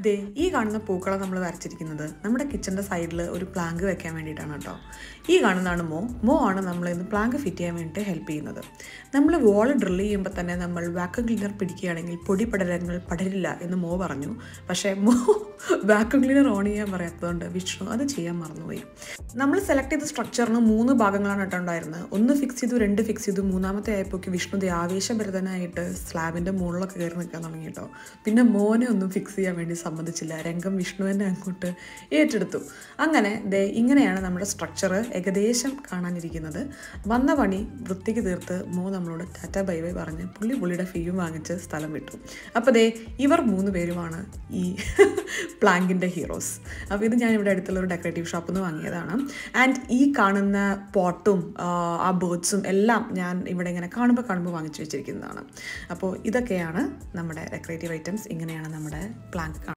ദേ ഈ കാണുന്ന പൂക്കളെ നമ്മൾ വരച്ചിരിക്കുന്നത് നമ്മുടെ കിച്ചൻ്റെ സൈഡിൽ ഒരു പ്ലാങ്ക് വെക്കാൻ വേണ്ടിയിട്ടാണ് കേട്ടോ ഈ കാണുന്നതാണ് മോ മോ ആണ് നമ്മൾ ഇന്ന് പ്ലാങ്ക് ഫിറ്റ് ചെയ്യാൻ വേണ്ടിയിട്ട് ഹെൽപ്പ് ചെയ്യുന്നത് നമ്മൾ വോൾ ഡ്രിൽ ചെയ്യുമ്പോൾ തന്നെ നമ്മൾ വാക്വം ക്ലീനർ പിടിക്കുകയാണെങ്കിൽ പൊടി പടരങ്ങൾ പടരില്ല എന്ന് മോ പറഞ്ഞു പക്ഷേ മോ വാക്വം ക്ലീനർ ഓൺ ചെയ്യാൻ പറയാത്തതുകൊണ്ട് വിഷ്ണു അത് ചെയ്യാൻ മറന്നുപോയി നമ്മൾ സെലക്ട് ചെയ്ത സ്ട്രക്ചറിന് മൂന്ന് ഭാഗങ്ങളാണ് കേട്ടോ ഉണ്ടായിരുന്നത് ഒന്ന് ഫിക്സ് ചെയ്തു രണ്ട് ഫിക്സ് ചെയ്തു മൂന്നാമത്തെ ആയപ്പോക്ക് വിഷ്ണു ദേ ആവേശഭരിതനായിട്ട് സ്ലാബിൻ്റെ മുകളിലൊക്കെ കയറി നിൽക്കാൻ തുടങ്ങി കേട്ടോ പിന്നെ മോനെ ഒന്നും ഫിക്സ് ചെയ്യാൻ വേണ്ടി സമ്മതിച്ചില്ല രംഗം വിഷ്ണുവിനെ അങ്ങോട്ട് ഏറ്റെടുത്തു അങ്ങനെ ദേ ഇങ്ങനെയാണ് നമ്മുടെ സ്ട്രക്ചർ ഏകദേശം കാണാനിരിക്കുന്നത് വന്ന പണി വൃത്തിക്ക് തീർത്ത് മോ നമ്മളോട് ടാറ്റ ബൈ ബൈ പറഞ്ഞ് പുള്ളി പുള്ളിയുടെ ഫീയും വാങ്ങിച്ച് സ്ഥലം വിട്ടു അപ്പോൾ ദേ ഇവർ മൂന്ന് പേരുമാണ് ഈ പ്ലാങ്കിൻ്റെ ഹീറോസ് അപ്പോൾ ഇത് ഞാൻ ഇവിടെ അടുത്തുള്ള ഒരു ഡെക്കറേറ്റീവ് ഷോപ്പിൽ നിന്ന് വാങ്ങിയതാണ് ആൻഡ് ഈ കാണുന്ന പോട്ടും ആ ബേർഡ്സും എല്ലാം ഞാൻ ഇവിടെ ഇങ്ങനെ കാണുമ്പോൾ കാണുമ്പോൾ വാങ്ങിച്ചു വെച്ചിരിക്കുന്നതാണ് അപ്പോൾ ഇതൊക്കെയാണ് നമ്മുടെ ഡെക്കറേറ്റീവ് ഐറ്റംസ് ഇങ്ങനെയാണ് നമ്മുടെ പ്ലാങ്ക്